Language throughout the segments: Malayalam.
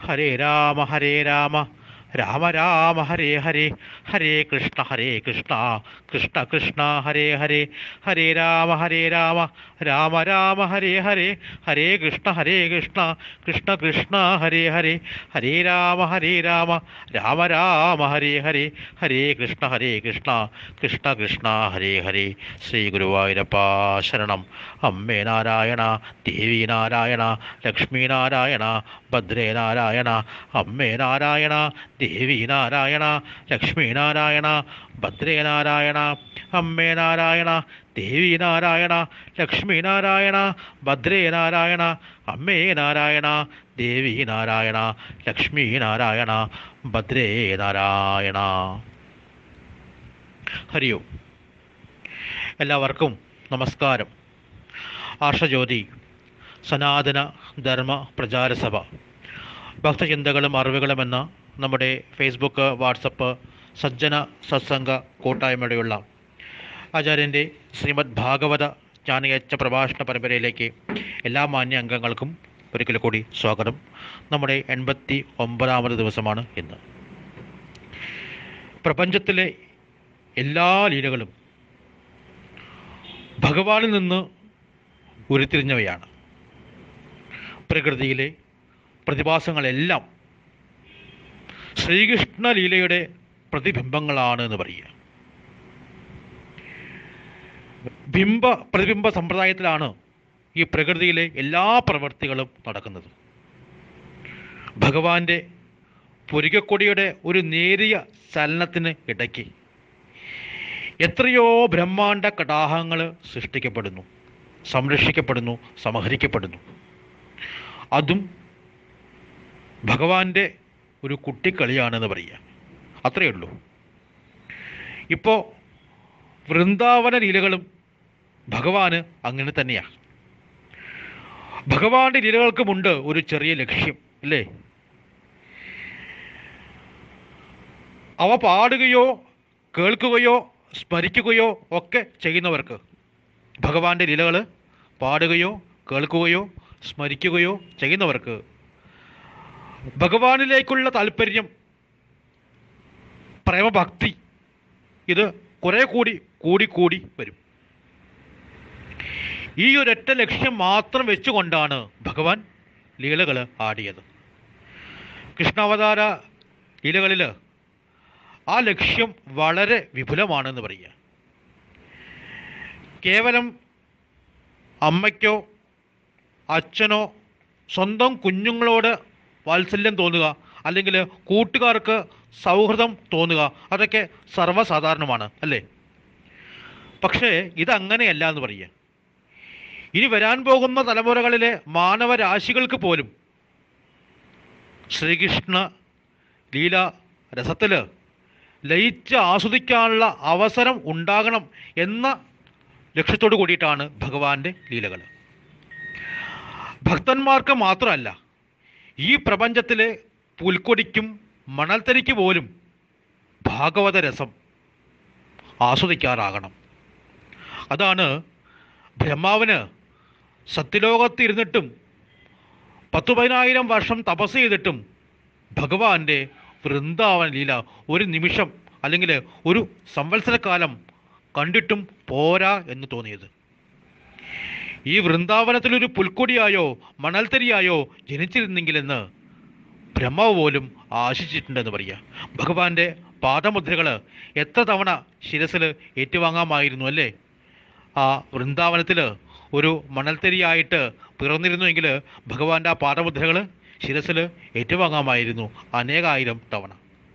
ഹരേ രാമ ഹരേ രാമ രാമ രാമ ഹരേ ഹരേ ഹരേ കൃഷ്ണ ഹരേ കൃഷ്ണ കൃഷ്ണ കൃഷ്ണ ഹരേ ഹരേ ഹരേ രാമ ഹരേ രാമ രാമ രാമ ഹരേ ഹരേ ഹരേ കൃഷ്ണ ഹരേ കൃഷ്ണ കൃഷ്ണ കൃഷ്ണ ഹരേ ഹരേ ഹരേ രാമ ഹരേ രാമ രാമ രാമ ഹരേ ഹരേ ഹരേ കൃഷ്ണ ഹരേ കൃഷ്ണ കൃഷ്ണ കൃഷ്ണ ഹരേ ഹരേ ശ്രീ ഗുരുവായൂരപ്പ ശരണം അമ്മേ നാരായണ ദേവി നാരായണ ലക്ഷ്മി നാരായണ ഭദ്രേ നാരായണ അമ്മേ നാരായണ ദേവി നാരായണ ലക്ഷ്മി നാരായണ ഭദ്രേ നാരായണ അമ്മേ നാരായണ ദേവി നാരായണ ലക്ഷ്മി നാരായണ ഭദ്രേ നാരായണ അമ്മേ നാരായണ ദേവി നാരായണ ലക്ഷ്മി നാരായണ ഭദ്രേ നാരായണ ഹരിയോ എല്ലാവർക്കും നമസ്കാരം ആർഷജ്യോതി സനാതന ധർമ്മ പ്രചാര സഭ ഭക്തചിന്തകളും അറിവുകളും എന്ന നമ്മുടെ ഫേസ്ബുക്ക് വാട്സപ്പ് സജ്ജന സത്സംഗ കൂട്ടായ്മയുടെയുള്ള ആചാര്യൻ്റെ ശ്രീമദ് ഭാഗവത ജ്ഞാനയച്ച പ്രഭാഷണ പരമ്പരയിലേക്ക് എല്ലാ മാന്യ അംഗങ്ങൾക്കും ഒരിക്കൽ കൂടി സ്വാഗതം നമ്മുടെ എൺപത്തി ഒമ്പതാമത് ദിവസമാണ് ഇന്ന് പ്രപഞ്ചത്തിലെ എല്ലാ ലീലകളും ഭഗവാനിൽ നിന്ന് ഉരുത്തിരിഞ്ഞവയാണ് പ്രകൃതിയിലെ പ്രതിഭാസങ്ങളെല്ലാം ശ്രീകൃഷ്ണ ലീലയുടെ പ്രതിബിംബങ്ങളാണ് എന്ന് പറയുക ബിംബ പ്രതിബിംബ സമ്പ്രദായത്തിലാണ് ഈ പ്രകൃതിയിലെ എല്ലാ പ്രവൃത്തികളും നടക്കുന്നത് ഭഗവാന്റെ പുരികക്കൊടിയുടെ ഒരു നേരിയ ചലനത്തിന് ഇടയ്ക്ക് എത്രയോ ബ്രഹ്മാണ്ട കടാഹങ്ങൾ സൃഷ്ടിക്കപ്പെടുന്നു സംരക്ഷിക്കപ്പെടുന്നു സമഹരിക്കപ്പെടുന്നു അതും ഭഗവാന്റെ ഒരു കുട്ടിക്കളിയാണെന്ന് പറയുക അത്രയേ ഉള്ളൂ ഇപ്പോൾ വൃന്ദാവന ലീലകളും ഭഗവാന് അങ്ങനെ തന്നെയാണ് ഭഗവാന്റെ ലീലകൾക്കുമുണ്ട് ഒരു ചെറിയ ലക്ഷ്യം അല്ലേ അവ പാടുകയോ കേൾക്കുകയോ സ്മരിക്കുകയോ ഒക്കെ ചെയ്യുന്നവർക്ക് ഭഗവാന്റെ ലീലകൾ പാടുകയോ കേൾക്കുകയോ സ്മരിക്കുകയോ ചെയ്യുന്നവർക്ക് ഭഗവാനിലേക്കുള്ള താല്പര്യം പ്രേമഭക്തി ഇത് കുറെ കൂടി കൂടിക്കൂടി വരും ഈ ഒരൊറ്റ ലക്ഷ്യം മാത്രം വെച്ചുകൊണ്ടാണ് ഭഗവാൻ ലീലകൾ ആടിയത് കൃഷ്ണാവതാര ലീലകളിൽ ആ ലക്ഷ്യം വളരെ വിപുലമാണെന്ന് പറയുക കേവലം അമ്മയ്ക്കോ അച്ഛനോ സ്വന്തം കുഞ്ഞുങ്ങളോട് വാത്സല്യം തോന്നുക അല്ലെങ്കിൽ കൂട്ടുകാർക്ക് സൗഹൃദം തോന്നുക അതൊക്കെ സർവ്വസാധാരണമാണ് അല്ലേ പക്ഷേ ഇതങ്ങനെയല്ല എന്ന് പറയുക ഇനി വരാൻ പോകുന്ന തലമുറകളിലെ മാനവരാശികൾക്ക് പോലും ശ്രീകൃഷ്ണ ലീല രസത്തിൽ ലയിച്ച് ആസ്വദിക്കാനുള്ള അവസരം ഉണ്ടാകണം എന്ന ലക്ഷ്യത്തോടു കൂടിയിട്ടാണ് ഭഗവാന്റെ ലീലകൾ ഭക്തന്മാർക്ക് മാത്രമല്ല ഈ പ്രപഞ്ചത്തിലെ പുൽക്കൊടിക്കും മണൽത്തരിക്ക് പോലും ഭാഗവത രസം ആസ്വദിക്കാറാകണം അതാണ് ബ്രഹ്മാവിന് സത്യലോകത്ത് ഇരുന്നിട്ടും പത്തു പതിനായിരം വർഷം തപസ് ചെയ്തിട്ടും ഭഗവാന്റെ വൃന്ദാവന ലീല ഒരു നിമിഷം അല്ലെങ്കിൽ ഒരു സംവത്സരക്കാലം കണ്ടിട്ടും പോരാ എന്ന് തോന്നിയത് ഈ വൃന്ദാവനത്തിലൊരു പുൽക്കൊടിയായോ മണൽത്തരിയായോ ജനിച്ചിരുന്നെങ്കിലെന്ന് ബ്രഹ്മാവ് പോലും ആശിച്ചിട്ടുണ്ടെന്ന് പറയുക ഭഗവാന്റെ പാദമുദ്രകൾ എത്ര തവണ ശിരസിൽ ഏറ്റുവാങ്ങാമായിരുന്നു അല്ലേ ആ വൃന്ദാവനത്തിൽ ഒരു മണൽത്തരിയായിട്ട് പിറന്നിരുന്നുവെങ്കിൽ ഭഗവാന്റെ ആ പാദമുദ്രകൾ ശിരസിൽ ഏറ്റുവാങ്ങാമായിരുന്നു അനേകായിരം തവണ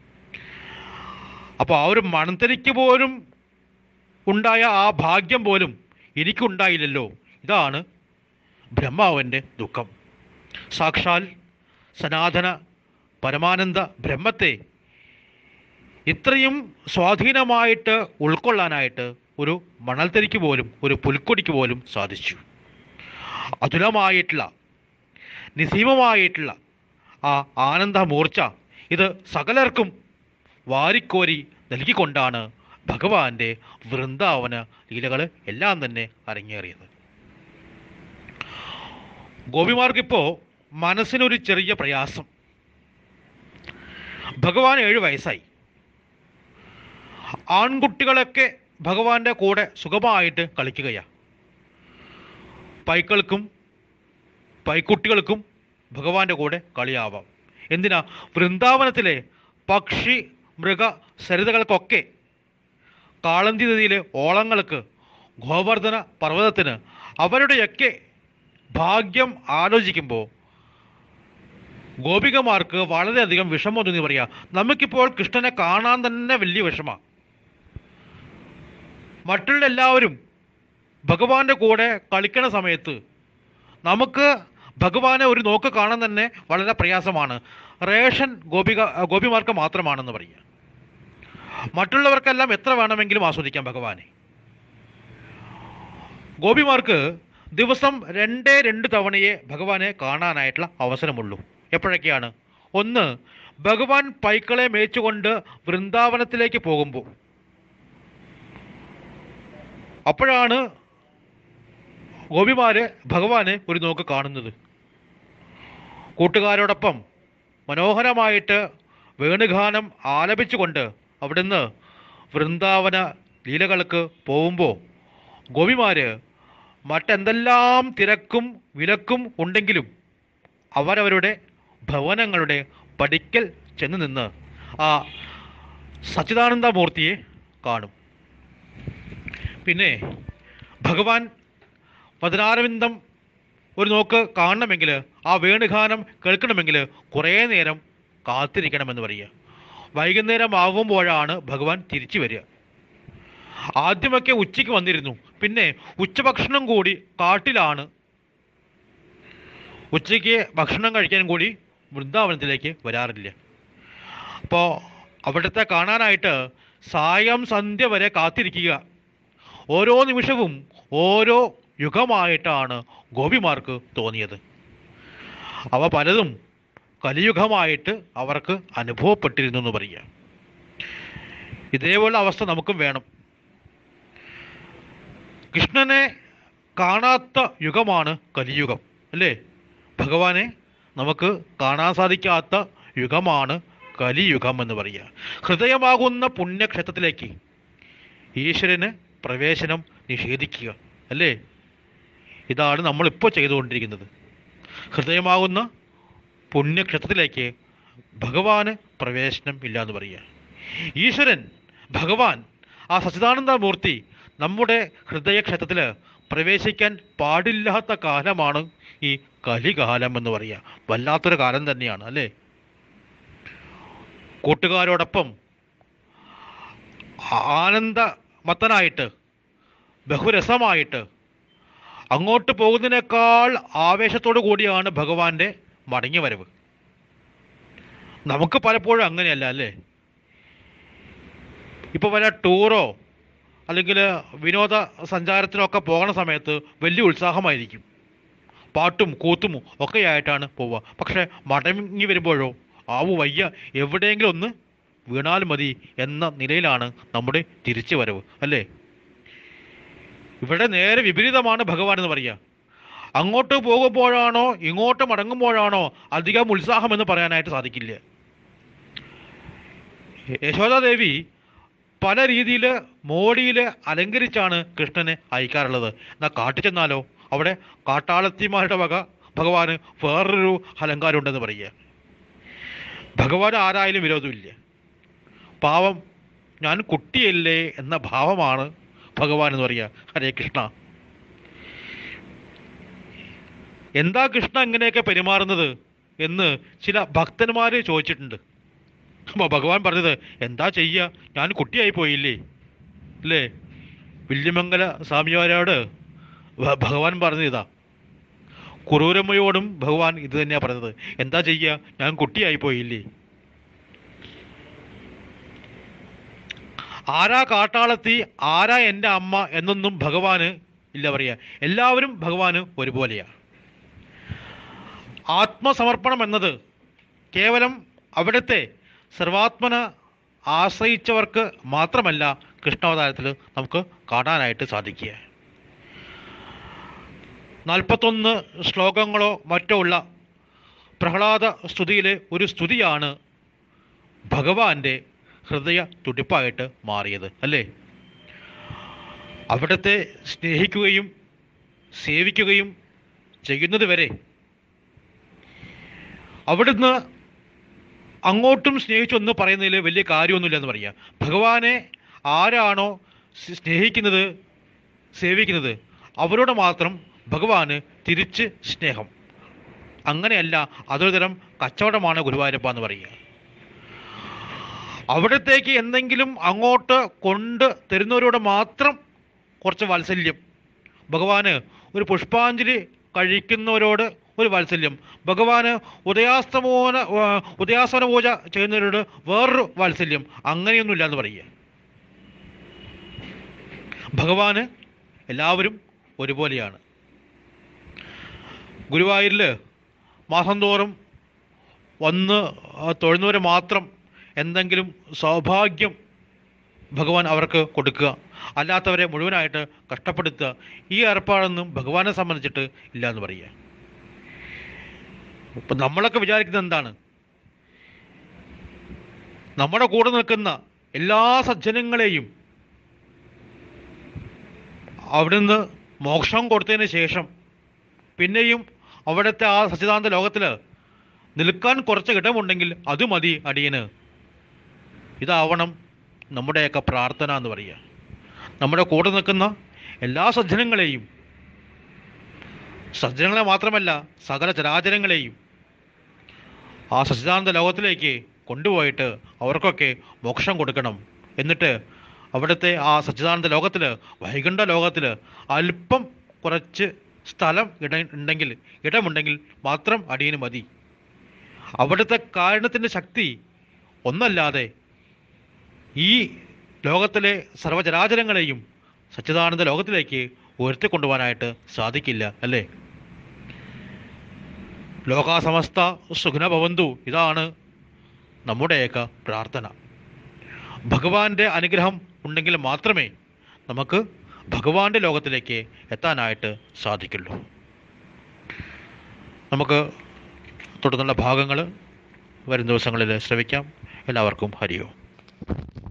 അപ്പോൾ ആ ഒരു മണൽത്തരിക്ക് പോലും ഉണ്ടായ ആ ഭാഗ്യം പോലും എനിക്കുണ്ടായില്ലല്ലോ ഇതാണ് ബ്രഹ്മാവൻ്റെ ദുഃഖം സാക്ഷാൽ സനാതന പരമാനന്ദ ബ്രഹ്മത്തെ ഇത്രയും സ്വാധീനമായിട്ട് ഉൾക്കൊള്ളാനായിട്ട് ഒരു മണൽത്തരിക്ക് പോലും ഒരു പുൽക്കൊടിക്ക് പോലും സാധിച്ചു അതുലമായിട്ടുള്ള നിസീമമായിട്ടുള്ള ആ ആനന്ദമൂർച്ച ഇത് സകലർക്കും വാരിക്കോരി നൽകിക്കൊണ്ടാണ് ഭഗവാന്റെ വൃന്ദാവന ലീലകൾ എല്ലാം തന്നെ അരങ്ങേറിയത് ഗോപിമാർക്കിപ്പോൾ മനസ്സിനൊരു ചെറിയ പ്രയാസം ഭഗവാൻ ഏഴ് വയസ്സായി ആൺകുട്ടികളൊക്കെ ഭഗവാന്റെ കൂടെ സുഖമായിട്ട് കളിക്കുകയാണ് പൈക്കൾക്കും പൈക്കുട്ടികൾക്കും ഭഗവാന്റെ കൂടെ കളിയാവാം എന്തിനാ വൃന്ദാവനത്തിലെ പക്ഷി മൃഗ സരിതകൾക്കൊക്കെ കാളന്തി നദിയിലെ ഓളങ്ങൾക്ക് ഗോവർദ്ധന പർവ്വതത്തിന് അവരുടെയൊക്കെ ഭാഗ്യം ആലോചിക്കുമ്പോൾ ഗോപികമാർക്ക് വളരെയധികം വിഷമം തോന്നി പറയാ നമുക്കിപ്പോൾ കൃഷ്ണനെ കാണാൻ തന്നെ വലിയ വിഷമമാണ് മറ്റുള്ള എല്ലാവരും ഭഗവാന്റെ കൂടെ കളിക്കണ സമയത്ത് നമുക്ക് ഭഗവാനെ ഒരു നോക്ക് കാണാൻ തന്നെ വളരെ പ്രയാസമാണ് റേഷൻ ഗോപിക ഗോപിമാർക്ക് മാത്രമാണെന്ന് പറയുക മറ്റുള്ളവർക്കെല്ലാം എത്ര വേണമെങ്കിലും ആസ്വദിക്കാം ഭഗവാനെ ഗോപിമാർക്ക് ദിവസം രണ്ടേ രണ്ട് തവണയെ ഭഗവാനെ കാണാനായിട്ടുള്ള അവസരമുള്ളൂ എപ്പോഴൊക്കെയാണ് ഒന്ന് ഭഗവാൻ പൈക്കളെ മേച്ചുകൊണ്ട് വൃന്ദാവനത്തിലേക്ക് പോകുമ്പോൾ അപ്പോഴാണ് ഗോപിമാര് ഭഗവാനെ ഒരു നോക്ക് കാണുന്നത് കൂട്ടുകാരോടൊപ്പം മനോഹരമായിട്ട് വേണുഗാനം ആലപിച്ചുകൊണ്ട് അവിടുന്ന് വൃന്ദാവന ലീലകൾക്ക് പോകുമ്പോൾ ഗോപിമാര് മറ്റെന്തെല്ലാം തിരക്കും വിലക്കും ഉണ്ടെങ്കിലും അവരവരുടെ ഭവനങ്ങളുടെ പടിക്കൽ ചെന്ന് നിന്ന് ആ സച്ചിദാനന്ദ മൂർത്തിയെ കാണും പിന്നെ ഭഗവാൻ പതിനാരവിന്ദം ഒരു നോക്ക് കാണണമെങ്കിൽ ആ വേണുഗാനം കേൾക്കണമെങ്കിൽ കുറേ നേരം കാത്തിരിക്കണമെന്ന് പറയുക വൈകുന്നേരം ആകുമ്പോഴാണ് ഭഗവാൻ തിരിച്ചു വരിക ആദ്യമൊക്കെ ഉച്ചയ്ക്ക് വന്നിരുന്നു പിന്നെ ഉച്ചഭക്ഷണം കൂടി കാട്ടിലാണ് ഉച്ചയ്ക്ക് ഭക്ഷണം കഴിക്കാൻ കൂടി വൃന്ദാവനത്തിലേക്ക് വരാറില്ല അപ്പോൾ അവിടുത്തെ കാണാനായിട്ട് സായം സന്ധ്യ വരെ കാത്തിരിക്കുക ഓരോ നിമിഷവും ഓരോ യുഗമായിട്ടാണ് ഗോപിമാർക്ക് തോന്നിയത് അവ പലതും കലിയുഗമായിട്ട് അവർക്ക് അനുഭവപ്പെട്ടിരുന്നു എന്ന് പറയുക ഇതേപോലെ അവസ്ഥ നമുക്കും വേണം കൃഷ്ണനെ കാണാത്ത യുഗമാണ് കലിയുഗം അല്ലേ ഭഗവാനെ നമുക്ക് കാണാൻ സാധിക്കാത്ത യുഗമാണ് കലിയുഗം എന്ന് പറയുക ഹൃദയമാകുന്ന പുണ്യക്ഷേത്രത്തിലേക്ക് ഈശ്വരന് പ്രവേശനം നിഷേധിക്കുക അല്ലേ ഇതാണ് നമ്മളിപ്പോൾ ചെയ്തുകൊണ്ടിരിക്കുന്നത് ഹൃദയമാകുന്ന പുണ്യക്ഷേത്രത്തിലേക്ക് ഭഗവാന് പ്രവേശനം ഇല്ല എന്ന് പറയുക ഈശ്വരൻ ഭഗവാൻ ആ സച്ചിദാനന്ദ മൂർത്തി നമ്മുടെ ഹൃദയക്ഷേത്രത്തിൽ പ്രവേശിക്കാൻ പാടില്ലാത്ത കാലമാണ് ഈ കലികാലം എന്ന് പറയുക വല്ലാത്തൊരു കാലം തന്നെയാണ് അല്ലേ കൂട്ടുകാരോടൊപ്പം ആനന്ദമത്തനായിട്ട് ബഹുരസമായിട്ട് അങ്ങോട്ട് പോകുന്നതിനേക്കാൾ ആവേശത്തോടു കൂടിയാണ് ഭഗവാന്റെ മടങ്ങി വരവ് നമുക്ക് പലപ്പോഴും അങ്ങനെയല്ല അല്ലേ ഇപ്പോൾ വല്ല ടൂറോ അല്ലെങ്കിൽ വിനോദ സഞ്ചാരത്തിനൊക്കെ പോകുന്ന സമയത്ത് വലിയ ഉത്സാഹമായിരിക്കും പാട്ടും കൂത്തും ഒക്കെ ആയിട്ടാണ് പോവുക പക്ഷേ മടങ്ങി വരുമ്പോഴോ ആവു വയ്യ എവിടെയെങ്കിലും ഒന്ന് വീണാൽ മതി എന്ന നിലയിലാണ് നമ്മുടെ തിരിച്ചു വരവ് അല്ലേ ഇവിടെ നേരെ വിപരീതമാണ് ഭഗവാൻ എന്ന് പറയുക അങ്ങോട്ട് പോകുമ്പോഴാണോ ഇങ്ങോട്ട് മടങ്ങുമ്പോഴാണോ അധികം ഉത്സാഹം എന്ന് പറയാനായിട്ട് സാധിക്കില്ല യശോദാദേവി പല രീതിയിൽ മോടിയിൽ അലങ്കരിച്ചാണ് കൃഷ്ണനെ അയക്കാറുള്ളത് എന്നാൽ കാട്ടിൽ ചെന്നാലോ അവിടെ കാട്ടാളത്തിമാരുടെ വക ഭഗവാന് വേറൊരു അലങ്കാരം ഉണ്ടെന്ന് പറയുക ഭഗവാൻ ആരായാലും വിരോധമില്ല പാവം ഞാൻ കുട്ടിയല്ലേ എന്ന ഭാവമാണ് ഭഗവാൻ എന്ന് പറയുക ഹരേ കൃഷ്ണ എന്താ കൃഷ്ണ ഇങ്ങനെയൊക്കെ പെരുമാറുന്നത് എന്ന് ചില ഭക്തന്മാർ ചോദിച്ചിട്ടുണ്ട് അപ്പോൾ ഭഗവാൻ പറഞ്ഞത് എന്താ ചെയ്യുക ഞാൻ കുട്ടിയായി പോയില്ലേ അല്ലേ വില്യമംഗല സ്വാമിയാരോട് ഭ- ഭഗവാൻ പറഞ്ഞത് ഇതാ കുറൂരമ്മയോടും ഭഗവാൻ ഇത് തന്നെയാണ് പറഞ്ഞത് എന്താ ചെയ്യുക ഞാൻ കുട്ടിയായി പോയില്ലേ ആരാ കാട്ടാളത്തി ആരാ എൻ്റെ അമ്മ എന്നൊന്നും ഭഗവാന് ഇല്ല പറയാ എല്ലാവരും ഭഗവാന് ഒരുപോലെയാണ് ആത്മസമർപ്പണം എന്നത് കേവലം അവിടുത്തെ സർവാത്മന ആശ്രയിച്ചവർക്ക് മാത്രമല്ല കൃഷ്ണാവതാരത്തിൽ നമുക്ക് കാണാനായിട്ട് സാധിക്കുക നാൽപ്പത്തൊന്ന് ശ്ലോകങ്ങളോ മറ്റോ ഉള്ള പ്രഹ്ലാദ സ്തുതിയിലെ ഒരു സ്തുതിയാണ് ഭഗവാന്റെ ഹൃദയ തുടിപ്പായിട്ട് മാറിയത് അല്ലേ അവിടത്തെ സ്നേഹിക്കുകയും സേവിക്കുകയും ചെയ്യുന്നത് വരെ അവിടുന്ന് അങ്ങോട്ടും സ്നേഹിച്ചൊന്ന് പറയുന്നതിൽ വലിയ കാര്യമൊന്നുമില്ല എന്ന് പറയാം ഭഗവാനെ ആരാണോ സ് സ്നേഹിക്കുന്നത് സേവിക്കുന്നത് അവരോട് മാത്രം ഭഗവാന് തിരിച്ച് സ്നേഹം അങ്ങനെയല്ല അതൊരു തരം കച്ചവടമാണ് ഗുരുവായൂരപ്പ എന്ന് പറയുക അവിടത്തേക്ക് എന്തെങ്കിലും അങ്ങോട്ട് കൊണ്ട് തരുന്നവരോട് മാത്രം കുറച്ച് വാത്സല്യം ഭഗവാന് ഒരു പുഷ്പാഞ്ജലി കഴിക്കുന്നവരോട് ഒരു വാത്സല്യം ഭഗവാന് ഉദയാസ്തമോന ആ, ഉദയാസ്തമന പൂജ ചെയ്യുന്നവരോട് വേറൊരു വാത്സല്യം അങ്ങനെയൊന്നുമില്ല എന്ന് പറയുക ഭഗവാന് എല്ലാവരും ഒരുപോലെയാണ് ഗുരുവായൂരിൽ മാസം തോറും വന്ന് ആ, തൊഴുന്നവരെ മാത്രം എന്തെങ്കിലും സൗഭാഗ്യം ഭഗവാൻ അവർക്ക് കൊടുക്കുക അല്ലാത്തവരെ മുഴുവനായിട്ട് കഷ്ടപ്പെടുത്തുക ഈ ഏർപ്പാടൊന്നും ഭഗവാനെ സംബന്ധിച്ചിട്ട് ഇല്ല എന്ന് പറയുക ഇപ്പം നമ്മളൊക്കെ വിചാരിക്കുന്നത് എന്താണ് നമ്മുടെ കൂടെ നിൽക്കുന്ന എല്ലാ സജ്ജനങ്ങളെയും അവിടുന്ന് മോക്ഷം കൊടുത്തതിന് ശേഷം പിന്നെയും അവിടുത്തെ ആ സച്ചിദാനന്ദ ലോകത്തിൽ നിൽക്കാൻ കുറച്ച് ഇടമുണ്ടെങ്കിൽ അത് മതി അടിയന് ഇതാവണം നമ്മുടെയൊക്കെ പ്രാർത്ഥന എന്ന് പറയുക നമ്മുടെ കൂടെ നിൽക്കുന്ന എല്ലാ സജ്ജനങ്ങളെയും സജ്ജനങ്ങളെ മാത്രമല്ല സകല ചരാചരങ്ങളെയും ആ സച്ചിദാനന്ദ ലോകത്തിലേക്ക് കൊണ്ടുപോയിട്ട് അവർക്കൊക്കെ മോക്ഷം കൊടുക്കണം എന്നിട്ട് അവിടുത്തെ ആ സച്ചിദാനന്ദ ലോകത്തിൽ വൈകുണ്ഠ ലോകത്തിൽ അല്പം കുറച്ച് സ്ഥലം ഇട ഉണ്ടെങ്കിൽ ഇടമുണ്ടെങ്കിൽ മാത്രം അടിയന് മതി അവിടുത്തെ കാരണത്തിൻ്റെ ശക്തി ഒന്നല്ലാതെ ഈ ലോകത്തിലെ സർവചരാചരങ്ങളെയും സച്ചിദാനന്ദ ലോകത്തിലേക്ക് ഉയർത്തിക്കൊണ്ടുപോകാനായിട്ട് സാധിക്കില്ല അല്ലേ ലോകാസമസ്ത സുഖന ഭവന്തു ഇതാണ് നമ്മുടെയൊക്കെ പ്രാർത്ഥന ഭഗവാന്റെ അനുഗ്രഹം ഉണ്ടെങ്കിൽ മാത്രമേ നമുക്ക് ഭഗവാന്റെ ലോകത്തിലേക്ക് എത്താനായിട്ട് സാധിക്കുള്ളൂ നമുക്ക് തുടർന്നുള്ള ഭാഗങ്ങൾ വരും ദിവസങ്ങളിൽ ശ്രമിക്കാം എല്ലാവർക്കും ഹരിയോ